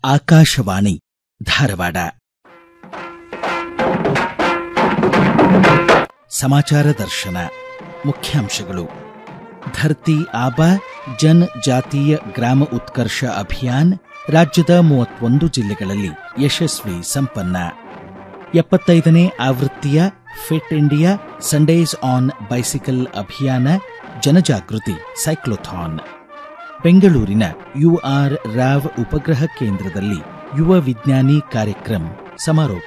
ಆಕಾಶವಾಣಿ ಧಾರವಾಡ ಸಮಾಚಾರ ದರ್ಶನ ಮುಖ್ಯಾಂಶಗಳು ಧರ್ತಿ ಆಬಾ ಜನ್ ಜಾತೀಯ ಗ್ರಾಮ ಉತ್ಕರ್ಷ ಅಭಿಯಾನ್ ರಾಜ್ಯದ ಮೂವತ್ತೊಂದು ಜಿಲ್ಲೆಗಳಲ್ಲಿ ಯಶಸ್ವಿ ಸಂಪನ್ನ ಎಪ್ಪತ್ತೈದನೇ ಆವೃತ್ತಿಯ fit India Sundays on bicycle ಅಭಿಯಾನ ಜನಜಾಗೃತಿ ಸೈಕ್ಲೋಥಾನ್ ಬೆಂಗಳೂರಿನ ಯುಆರ್ ರಾವ್ ಉಪಗ್ರಹ ಕೇಂದ್ರದಲ್ಲಿ ಯುವ ವಿಜ್ಞಾನಿ ಕಾರ್ಯಕ್ರಮ ಸಮಾರೋಪ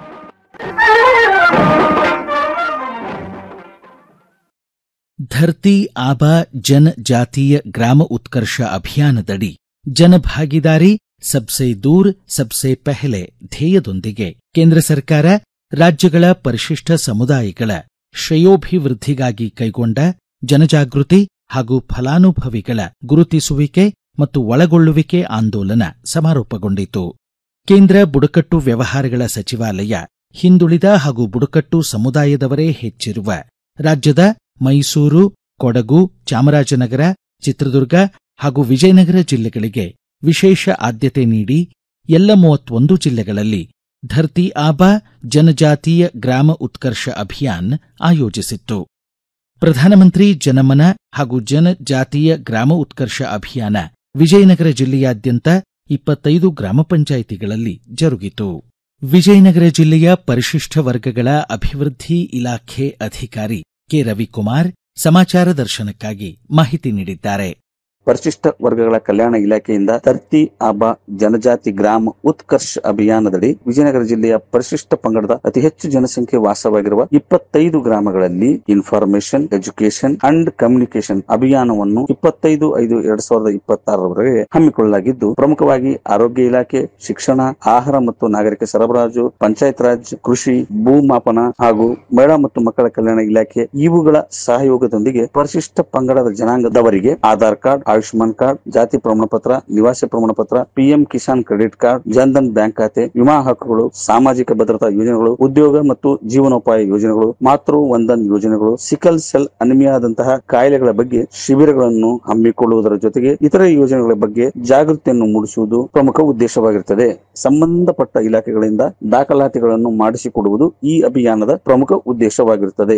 ಧರ್ತಿ ಆಬಾ ಜನ್ ಜಾತೀಯ ಗ್ರಾಮ ಉತ್ಕರ್ಷ ಅಭಿಯಾನದಡಿ ಜನಭಾಗಿದಾರಿ ಸಬ್ಸೆ ದೂರ್ ಸಬ್ಸೆ ಪೆಹಲೆ ಧ್ಯೇಯದೊಂದಿಗೆ ಕೇಂದ್ರ ಸರ್ಕಾರ ರಾಜ್ಯಗಳ ಪರಿಶಿಷ್ಟ ಸಮುದಾಯಗಳ ಶ್ರೇಯೋಭಿವೃದ್ಧಿಗಾಗಿ ಕೈಗೊಂಡ ಜನಜಾಗೃತಿ ಹಾಗೂ ಫಲಾನುಭವಿಗಳ ಗುರುತಿಸುವಿಕೆ ಮತ್ತು ಒಳಗೊಳ್ಳುವಿಕೆ ಆಂದೋಲನ ಸಮಾರೋಪಗೊಂಡಿತು ಕೇಂದ್ರ ಬುಡಕಟ್ಟು ವ್ಯವಹಾರಗಳ ಸಚಿವಾಲಯ ಹಿಂದುಳಿದ ಹಾಗೂ ಬುಡಕಟ್ಟು ಸಮುದಾಯದವರೇ ಹೆಚ್ಚಿರುವ ರಾಜ್ಯದ ಮೈಸೂರು ಕೊಡಗು ಚಾಮರಾಜನಗರ ಚಿತ್ರದುರ್ಗ ಹಾಗೂ ವಿಜಯನಗರ ಜಿಲ್ಲೆಗಳಿಗೆ ವಿಶೇಷ ಆದ್ಯತೆ ನೀಡಿ ಎಲ್ಲ ಮೂವತ್ತೊಂದು ಜಿಲ್ಲೆಗಳಲ್ಲಿ ಧರ್ತಿ ಆಬಾ ಜನಜಾತೀಯ ಗ್ರಾಮ ಉತ್ಕರ್ಷ ಅಭಿಯಾನ್ ಆಯೋಜಿಸಿತ್ತು ಪ್ರಧಾನಮಂತ್ರಿ ಜನಮನ ಹಾಗೂ ಜನಜಾತೀಯ ಗ್ರಾಮ ಉತ್ಕರ್ಷ ಅಭಿಯಾನ ವಿಜಯನಗರ ಜಿಲ್ಲೆಯಾದ್ಯಂತ ಇಪ್ಪತ್ತೈದು ಗ್ರಾಮ ಪಂಚಾಯಿತಿಗಳಲ್ಲಿ ಜರುಗಿತು ವಿಜಯನಗರ ಜಿಲ್ಲೆಯ ಪರಿಶಿಷ್ಟ ವರ್ಗಗಳ ಅಭಿವೃದ್ಧಿ ಇಲಾಖೆ ಅಧಿಕಾರಿ ಕೆ ರವಿಕುಮಾರ್ ಸಮಾಚಾರ ದರ್ಶನಕ್ಕಾಗಿ ಮಾಹಿತಿ ನೀಡಿದ್ದಾರೆ ಪರಿಶಿಷ್ಟ ವರ್ಗಗಳ ಕಲ್ಯಾಣ ಇಲಾಖೆಯಿಂದ ಧರ್ತಿ ಆಬಾ ಜನಜಾತಿ ಗ್ರಾಮ ಉತ್ಕರ್ಷ ಅಭಿಯಾನದಡಿ ವಿಜಯನಗರ ಜಿಲ್ಲೆಯ ಪರಿಶಿಷ್ಟ ಪಂಗಡದ ಅತಿ ಹೆಚ್ಚು ಜನಸಂಖ್ಯೆ ವಾಸವಾಗಿರುವ ಇಪ್ಪತ್ತೈದು ಗ್ರಾಮಗಳಲ್ಲಿ ಇನ್ಫಾರ್ಮೇಶನ್ ಎಜುಕೇಶನ್ ಅಂಡ್ ಕಮ್ಯುನಿಕೇಶನ್ ಅಭಿಯಾನವನ್ನು ಇಪ್ಪತ್ತೈದು ಐದು ಎರಡ್ ಸಾವಿರದ ಇಪ್ಪತ್ತಾರರವರೆಗೆ ಹಮ್ಮಿಕೊಳ್ಳಲಾಗಿದ್ದು ಪ್ರಮುಖವಾಗಿ ಆರೋಗ್ಯ ಇಲಾಖೆ ಶಿಕ್ಷಣ ಆಹಾರ ಮತ್ತು ನಾಗರಿಕ ಸರಬರಾಜು ಪಂಚಾಯತ್ ರಾಜ್ ಕೃಷಿ ಭೂಮಾಪನ ಹಾಗೂ ಮಹಿಳಾ ಮತ್ತು ಮಕ್ಕಳ ಕಲ್ಯಾಣ ಇಲಾಖೆ ಇವುಗಳ ಸಹಯೋಗದೊಂದಿಗೆ ಪರಿಶಿಷ್ಟ ಪಂಗಡದ ಜನಾಂಗದವರಿಗೆ ಆಧಾರ್ ಕಾರ್ಡ್ ಆಯುಷ್ಮಾನ್ ಕಾರ್ಡ್ ಜಾತಿ ಪ್ರಮಾಣ ಪತ್ರ ನಿವಾಸ ಪ್ರಮಾಣ ಪತ್ರ PM Kisan credit card Jan Dhan bank ಖಾತೆ ವಿಮಾ ಹಕ್ಕುಗಳು ಸಾಮಾಜಿಕ ಭದ್ರತಾ ಯೋಜನೆಗಳು ಉದ್ಯೋಗ ಮತ್ತು ಜೀವನೋಪಾಯ ಯೋಜನೆಗಳು ಮಾತೃ ವಂದನ್ ಯೋಜನೆಗಳು ಸಿಕಲ್ ಸೆಲ್ ಅನಿಮಿಯಾದಂತಹ ಕಾಯಿಲೆಗಳ ಬಗ್ಗೆ ಶಿಬಿರಗಳನ್ನು ಹಮ್ಮಿಕೊಳ್ಳುವುದರ ಜೊತೆಗೆ ಇತರೆ ಯೋಜನೆಗಳ ಬಗ್ಗೆ ಜಾಗೃತಿಯನ್ನು ಮೂಡಿಸುವುದು ಪ್ರಮುಖ ಉದ್ದೇಶವಾಗಿರುತ್ತದೆ ಸಂಬಂಧಪಟ್ಟ ಇಲಾಖೆಗಳಿಂದ ದಾಖಲಾತಿಗಳನ್ನು ಮಾಡಿಸಿಕೊಡುವುದು ಈ ಅಭಿಯಾನದ ಪ್ರಮುಖ ಉದ್ದೇಶವಾಗಿರುತ್ತದೆ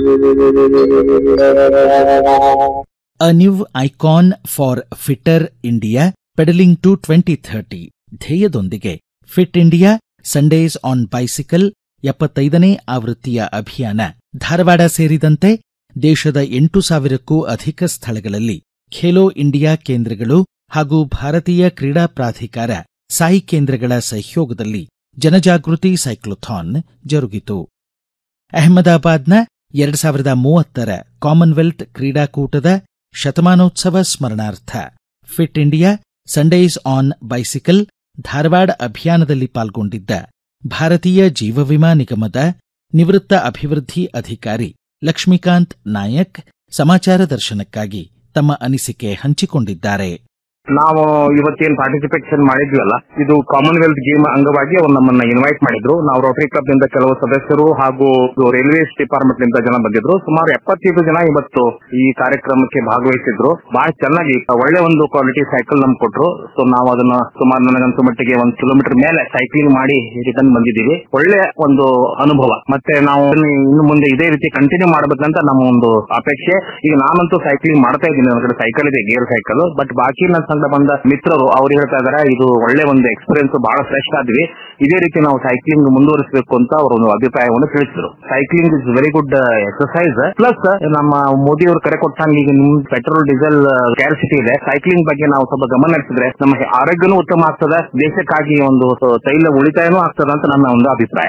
ಅ new icon for fitter India pedalling to twenty thirty ಧ್ಯೇಯದೊಂದಿಗೆ fit India Sundays on bicycle ಎಪ್ಪತ್ತೈದನೇ ಆವೃತ್ತಿಯ ಅಭಿಯಾನ ಧಾರವಾಡ ಸೇರಿದಂತೆ ದೇಶದ ಎಂಟು ಸಾವಿರಕ್ಕೂ ಅಧಿಕ ಸ್ಥಳಗಳಲ್ಲಿ ಖೇಲೋ ಇಂಡಿಯಾ ಕೇಂದ್ರಗಳು ಹಾಗೂ ಭಾರತೀಯ ಕ್ರೀಡಾ ಪ್ರಾಧಿಕಾರ ಸಾಯಿ ಕೇಂದ್ರಗಳ ಸಹಯೋಗದಲ್ಲಿ ಜನಜಾಗೃತಿ ಸೈಕ್ಲೋಥಾನ್ ಜರುಗಿತು ಅಹಮದಾಬಾದ್ನ ಎರಡ್ ಸಾವಿರದ ಮೂವತ್ತರ ಕಾಮನ್ವೆಲ್ತ್ ಕ್ರೀಡಾಕೂಟದ ಶತಮಾನೋತ್ಸವ ಸ್ಮರಣಾರ್ಥ fit India Sundays on bicycle Dharwad ಅಭಿಯಾನದಲ್ಲಿ ಪಾಲ್ಗೊಂಡಿದ್ದ ಭಾರತೀಯ ಜೀವವಿಮಾ ನಿಗಮದ ನಿವೃತ್ತ ಅಭಿವೃದ್ಧಿ ಅಧಿಕಾರಿ ಲಕ್ಷ್ಮೀಕಾಂತ್ ನಾಯಕ್ ಸಮಾಚಾರ ದರ್ಶನಕ್ಕಾಗಿ ತಮ್ಮ ಅನಿಸಿಕೆ ಹಂಚಿಕೊಂಡಿದ್ದಾರೆ ನಾವು ಇವತ್ತೇನ್ ಪಾರ್ಟಿಸಿಪೇಷನ್ ಮಾಡಿದ್ವಲ್ಲ ಇದು ಕಾಮನ್ವೆಲ್ತ್ ಗೇಮ್ ಅಂಗವಾಗಿ ಅವ್ರು ನಮ್ಮನ್ನ ಇನ್ವೈಟ್ ಮಾಡಿದ್ರು ನಾವು ರೋಟರಿ ಕ್ಲಬ್ ನಿಂದ ಕೆಲವು ಸದಸ್ಯರು ಹಾಗೂ ರೈಲ್ವೇಸ್ ಡಿಪಾರ್ಟ್ಮೆಂಟ್ ನಿಂದ ಜನ ಬಂದಿದ್ರು ಸುಮಾರು ಎಪ್ಪತ್ತೈದು ಜನ ಇವತ್ತು ಈ ಕಾರ್ಯಕ್ರಮಕ್ಕೆ ಭಾಗವಹಿಸಿದ್ರು ಬಹಳ ಚೆನ್ನಾಗಿ ಒಳ್ಳೆ ಒಂದು ಕ್ವಾಲಿಟಿ ಸೈಕಲ್ ನಮ್ಗೆ ಕೊಟ್ರು ಸೊ ನಾವು ಅದನ್ನ ಸುಮಾರು ನನಗಂತೂ ಮಟ್ಟಿಗೆ ಒಂದು ಕಿಲೋಮೀಟರ್ ಮೇಲೆ ಸೈಕ್ಲಿಂಗ್ ಮಾಡಿ ರಿಟರ್ನ್ ಬಂದಿದ್ದೀವಿ ಒಳ್ಳೆ ಒಂದು ಅನುಭವ ಮತ್ತೆ ನಾವು ಇನ್ನು ಮುಂದೆ ಇದೇ ರೀತಿ ಕಂಟಿನ್ಯೂ ಮಾಡಬೇಕಂತ ನಮ್ಮ ಒಂದು ಅಪೇಕ್ಷೆ ಈಗ ನಾನಂತೂ ಸೈಕ್ಲಿಂಗ್ ಮಾಡ್ತಾ ಇದ್ದೀನಿ ನನ್ನ ಕಡೆ ಸೈಕಲ್ ಇದೆ ಗೇರ್ ಸೈಕಲ್ ಬಟ್ ಬಾಕಿ ನನ್ನ ಸಂಘ ಬಂದ ಮಿತ್ರರು ಅವ್ರು ಹೇಳ್ತಾ ಇದಾರೆ ಇದು ಒಳ್ಳೆ ಒಂದು ಎಕ್ಸ್ಪೀರಿಯನ್ಸ್ ಬಹಳ ಫ್ರೆಶ್ ಆದ್ವಿ ಇದೇ ರೀತಿ ನಾವು ಸೈಕ್ಲಿಂಗ್ ಮುಂದುವರಿಸಬೇಕು ಅಂತ ಅವರು ಒಂದು ಅಭಿಪ್ರಾಯವನ್ನು ತಿಳಿಸಿದ್ರು cycling is very good exercise plus ನಮ್ಮ ಮೋದಿ ಅವರು ಕರೆ ಕೊಟ್ಟಂಗೆ ಈಗ ನಿಮ್ ಪೆಟ್ರೋಲ್ ಡೀಸೆಲ್ ಕ್ಯಾರಿಸಿಟಿ ಇದೆ ಸೈಕ್ಲಿಂಗ್ ಬಗ್ಗೆ ನಾವು ಸ್ವಲ್ಪ ಗಮನ ಹರಿಸಿದ್ರೆ ನಮ್ಮ ಆರೋಗ್ಯನೂ ಉತ್ತಮ ಆಗ್ತದೆ ದೇಶಕ್ಕಾಗಿ ಒಂದು ತೈಲ ಉಳಿತಾಯನೂ ಆಗ್ತದೆ ಅಂತ ನನ್ನ ಒಂದು ಅಭಿಪ್ರಾಯ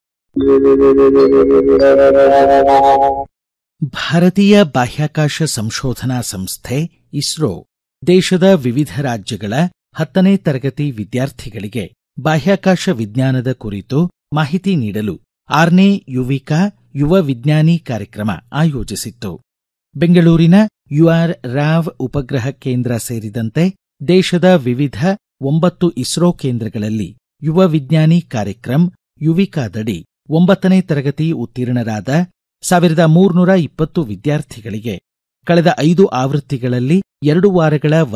ಭಾರತೀಯ ಬಾಹ್ಯಾಕಾಶ ಸಂಶೋಧನಾ ಸಂಸ್ಥೆ ಇಸ್ರೋ ದೇಶದ ವಿವಿಧ ರಾಜ್ಯಗಳ ಹತ್ತನೇ ತರಗತಿ ವಿದ್ಯಾರ್ಥಿಗಳಿಗೆ ಬಾಹ್ಯಾಕಾಶ ವಿಜ್ಞಾನದ ಕುರಿತು ಮಾಹಿತಿ ನೀಡಲು ಆರ್ನೇ ಯುವಿಕಾ ಯುವ ವಿಜ್ಞಾನಿ ಕಾರ್ಯಕ್ರಮ ಆಯೋಜಿಸಿತ್ತು ಬೆಂಗಳೂರಿನ ಯುಆರ್ ರಾವ್ ಉಪಗ್ರಹ ಕೇಂದ್ರ ಸೇರಿದಂತೆ ದೇಶದ ವಿವಿಧ ಒಂಬತ್ತು ಇಸ್ರೋ ಕೇಂದ್ರಗಳಲ್ಲಿ ಯುವ ವಿಜ್ಞಾನಿ ಕಾರ್ಯಕ್ರಮ ಯುವಿಕಾದಡಿ ಒಂಬತ್ತನೇ ತರಗತಿ ಉತ್ತೀರ್ಣರಾದ ಸಾವಿರದ ಮೂರ್ನೂರ ಇಪ್ಪತ್ತು ವಿದ್ಯಾರ್ಥಿಗಳಿಗೆ ಕಳೆದ ಐದು ಆವೃತ್ತಿಗಳಲ್ಲಿ ಎರಡು ವಾರಗಳ